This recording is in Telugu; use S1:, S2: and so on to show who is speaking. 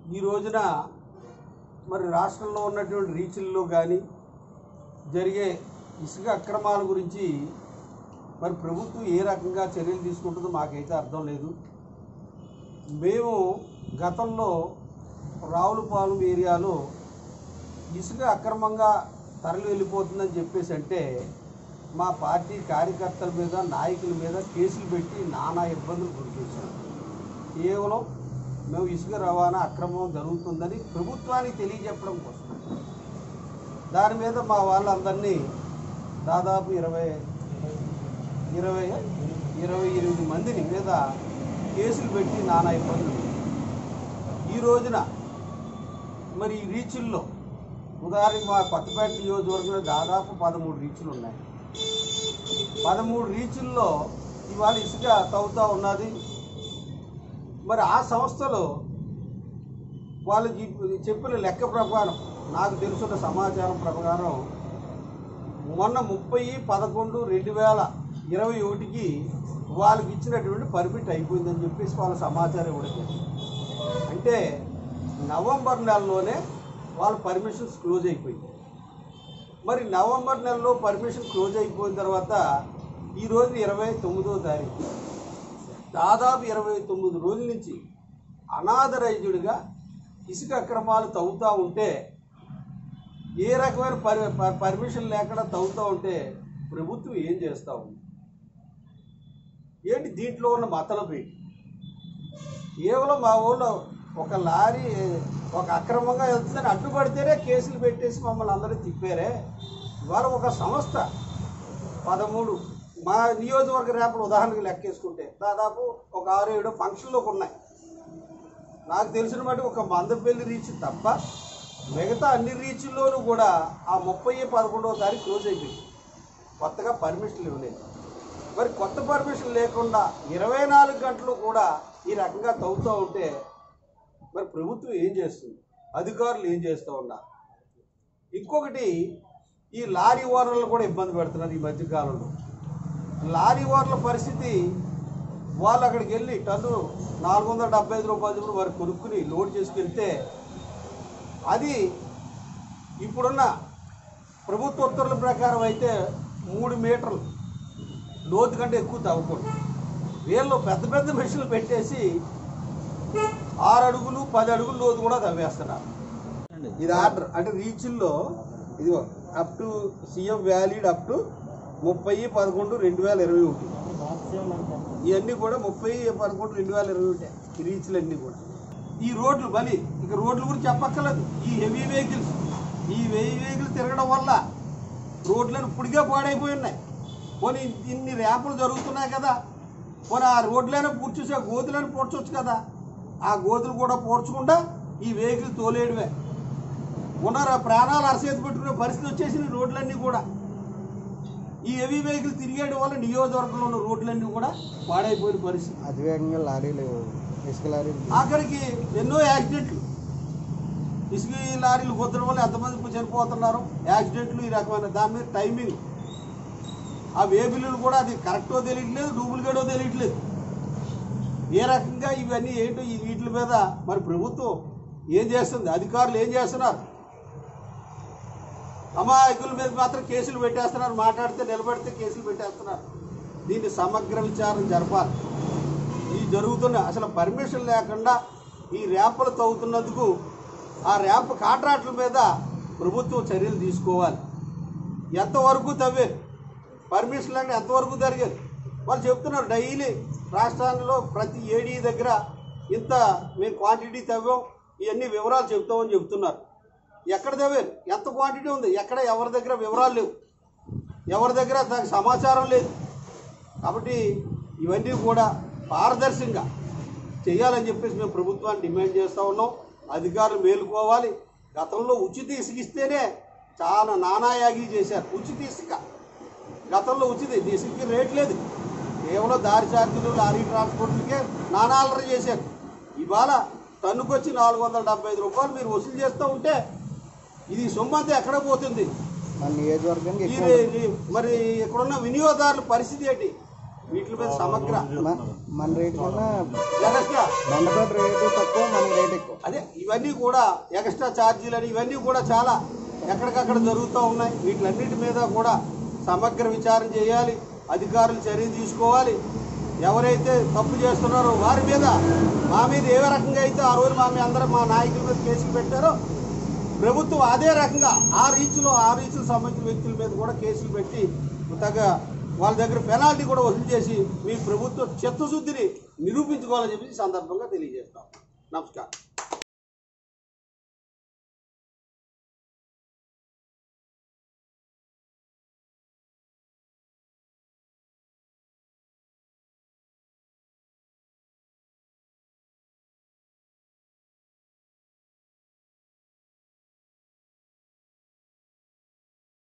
S1: ఈ రోజున మరి రాష్ట్రంలో ఉన్నటువంటి రీచుల్లో కానీ జరిగే ఇసుక అక్రమాల గురించి మరి ప్రభుత్వం ఏ రకంగా చర్యలు తీసుకుంటుందో మాకైతే అర్థం లేదు మేము గతంలో రావులపాలెం ఏరియాలో ఇసుక అక్రమంగా తరలి వెళ్ళిపోతుందని చెప్పేసి అంటే మా పార్టీ కార్యకర్తల మీద నాయకుల మీద కేసులు పెట్టి నానా ఇబ్బందులు గురిచేశాం కేవలం మేము ఇసుక రవాణా అక్రమం జరుగుతుందని ప్రభుత్వానికి తెలియజెప్పడం కోసం దాని మీద మా వాళ్ళందరినీ దాదాపు ఇరవై ఇరవై ఇరవై ఎనిమిది మందిని మీద కేసులు పెట్టి నానా ఇబ్బందులు ఈ రోజున మరి ఈ రీచుల్లో ఉదాహరణకి మా కొత్తపేట నియోజకవర్గంలో దాదాపు పదమూడు రీచులు ఉన్నాయి పదమూడు రీచుల్లో ఇవాళ ఇసుక తవ్వుతూ ఉన్నది మరి ఆ సంస్థలో వాళ్ళు చెప్పి- చెప్పిన లెక్క ప్రకారం నాకు తెలుసున్న సమాచారం ప్రకారం మొన్న ముప్పై పదకొండు రెండు వేల ఇరవై ఒకటికి వాళ్ళకి ఇచ్చినటువంటి పర్మిట్ అయిపోయిందని చెప్పేసి వాళ్ళ సమాచారం ఇవ్వడం జరిగింది అంటే నవంబర్ నెలలోనే వాళ్ళ పర్మిషన్స్ క్లోజ్ అయిపోయింది మరి నవంబర్ నెలలో పర్మిషన్ క్లోజ్ అయిపోయిన తర్వాత ఈరోజు ఇరవై తొమ్మిదో తారీఖు దాదాపు ఇరవై తొమ్మిది రోజుల నుంచి అనాథరైజుడిగా ఇసుక అక్రమాలు తవ్వుతూ ఉంటే ఏ రకమైన పర్ పర్- పర్మిషన్ లేకుండా తవ్వుతూ ఉంటే ప్రభుత్వం ఏం చేస్తూ ఉంది ఏంటి దీంట్లో ఉన్న మతలబు ఏంటి కేవలం మా ఊళ్ళో ఒక లారీ ఒక అక్రమంగా వెళ్తుందని అడ్డుపడితేనే కేసులు పెట్టేసి మమ్మల్ని అందరూ తిప్పారే ఇవాళ ఒక సంస్థ పదమూడు మా నియోజకవర్గ రేపలు ఉదాహరణకు లెక్కేసుకుంటే దాదాపు ఒక ఆరు ఏడు ఫంక్షన్లోకి ఉన్నాయి నాకు తెలిసిన మటు ఒక మందపల్లి రీచ్ తప్ప మిగతా అన్ని రీచ్ల్లోనూ కూడా ఆ ముప్పై పదకొండవ తారీఖు క్లోజ్ అయిపోయింది కొత్తగా పర్మిషన్లు ఇవ్వలేదు మరి కొత్త పర్మిషన్ లేకుండా ఇరవై నాలుగు గంటలు కూడా ఈ రకంగా తవ్వుతూ ఉంటే మరి ప్రభుత్వం ఏం చేస్తుంది అధికారులు ఏం చేస్తూ ఉన్నారు ఇంకొకటి ఈ లారీ ఓనర్లు కూడా ఇబ్బంది పెడుతున్నారు ఈ మధ్యకాలంలో లారీ ఓనర్ల పరిస్థితి వాళ్ళు అక్కడికి వెళ్ళి టన్ను నాలుగు వందల డెబ్బై ఐదు రూపాయల చొప్పున వారు కొనుక్కుని లోడ్ చేసుకెళ్తే అది ఇప్పుడున్న ప్రభుత్వ ఉత్తర్వుల ప్రకారం అయితే మూడు మీటర్లు లోతు కంటే ఎక్కువ తవ్వకూడదు వీళ్ళు పెద్ద పెద్ద మెషిన్లు పెట్టేసి ఆరు అడుగులు పది అడుగులు లోతు కూడా తవ్వేస్తున్నారు ఇది ఆర్డర్ అంటే రీచ్ల్లో ఇది up to CM valid up to ముప్పై పదకొండు రెండు వేల ఇరవై ఒకటి ఇవన్నీ కూడా ముప్పై పదకొండు రెండు వేల ఇరవై ఒకటి ఈ రీచ్లు అన్నీ కూడా ఈ రోడ్లు బలి ఇక రోడ్ల గురించి చెప్పక్కర్లేదు ఈ హెవీ వెహికల్స్ ఈ హెవీ వెహికల్స్ తిరగడం వల్ల రోడ్లను ఇప్పటికే పాడైపోయి ఉన్నాయి పోనీ ఇన్ని ర్యాంపులు జరుగుతున్నాయి కదా పోనీ ఆ రోడ్లైనా పూడ్చేసి ఆ గోతులను పూడ్చొచ్చు కదా ఆ గోతులు కూడా పూడ్చకుండా ఈ వెహికల్ తోలేయడమే ఉన్నారు ఆ ప్రాణాలు అరసేతి పెట్టుకునే పరిస్థితి వచ్చేసింది ఈ రోడ్లన్నీ కూడా ఈ హెవీ వెహికల్ తిరిగేయడం వల్ల నియోజకవర్గంలో ఉన్న రోడ్లన్నీ కూడా పాడైపోయిన పరిస్థితి
S2: అతివేగంగా లారీలు ఇసుక లారీలు
S1: ఆఖరికి ఎన్నో యాక్సిడెంట్లు ఇసుక లారీలు గుద్దడం వల్ల ఎంతమంది చనిపోతున్నారు యాక్సిడెంట్లు ఈ రకమైన దాని మీద టైమింగ్ ఆ వేబిల్లులు కూడా అది కరెక్టో తెలియట్లేదు డూప్లికేటో తెలియట్లేదు ఏ రకంగా ఇవన్నీ ఏంటో ఈ వీటి మీద మరి ప్రభుత్వం ఏం చేస్తుంది అధికారులు ఏం చేస్తున్నారు అమాయకుల మీద మాత్రం కేసులు పెట్టేస్తున్నారు మాట్లాడితే నిలబడితే కేసులు పెట్టేస్తున్నారు దీన్ని సమగ్ర విచారణ జరపాలి ఈ జరుగుతున్న అసలు పర్మిషన్ లేకుండా ఈ ర్యాంపులు తవ్వుతున్నందుకు ఆ ర్యాంప్ కాంట్రాక్టుల మీద ప్రభుత్వం చర్యలు తీసుకోవాలి ఎంతవరకు తవ్వేది పర్మిషన్ లేకుండా ఎంతవరకు జరిగేది వాళ్ళు చెప్తున్నారు డైలీ రాష్ట్రాల్లో ప్రతి ఏడీ దగ్గర ఇంత మేము క్వాంటిటీ తవ్వాం ఇవన్నీ వివరాలు చెప్తామని చెప్తున్నారు ఎక్కడ తవ్వారు ఎంత క్వాంటిటీ ఉంది ఎక్కడ ఎవరి దగ్గర వివరాలు లేవు ఎవరి దగ్గర దానికి సమాచారం లేదు కాబట్టి ఇవన్నీ కూడా పారదర్శకంగా చేయాలని చెప్పేసి మేము ప్రభుత్వాన్ని డిమాండ్ చేస్తూ ఉన్నాం అధికారులు మేలుకోవాలి గతంలో ఉచిత ఇసుక ఇస్తేనే చాలా నానాయాగి చేశారు ఉచిత ఇసుక గతంలో ఉచిత ఇసుకకి రేట్ లేదు కేవలం దారి ఛార్జీలు లారీ ట్రాన్స్పోర్ట్లకే నానాలర చేశారు ఇవాళ టన్నుకొచ్చి నాలుగు వందల డెబ్బై ఐదు రూపాయలు మీరు వసూలు చేస్తూ ఉంటే ఇది సొమ్మంతా ఎక్కడ పోతుంది
S2: మన నియోజకవర్గానికి
S1: ఈ
S2: ఎక్కువ
S1: రే- ఈ- మరి ఇక్కడున్న వినియోగదారుల పరిస్థితి ఏంటి వీటి మీద సమగ్ర
S2: మ- మన రేటు కన్నా
S1: ఎగస్ట్రా
S2: బెండకాయ రేటు తక్కువ మన రేట్ ఎక్కువ
S1: అదే ఇవన్నీ కూడా ఎక్స్ట్రా ఛార్జీలు అని ఇవన్నీ కూడా చాలా ఎక్కడికక్కడ జరుగుతూ ఉన్నాయి వీటిలన్నిటి మీద కూడా సమగ్ర విచారణ చేయాలి అధికారులు చర్య తీసుకోవాలి ఎవరైతే తప్పు చేస్తున్నారో వారి మీద మా మీద ఏ రకంగా అయితే ఆ రోజు మా మీద అందరం మా నాయకుల మీద కేసులు పెట్టారో ప్రభుత్వం అదే రకంగా ఆ రీచ్లో ఆ రీచ్కి సంబంధించిన వ్యక్తుల మీద కూడా కేసులు పెట్టి తగ్గ వాళ్ళ దగ్గర పెనాల్టీ కూడా వసూలు చేసి మీ ప్రభుత్వ చిత్తశుద్ధిని నిరూపించుకోవాలని చెప్పి ఈ సందర్భంగా తెలియజేస్తాం నమస్కారం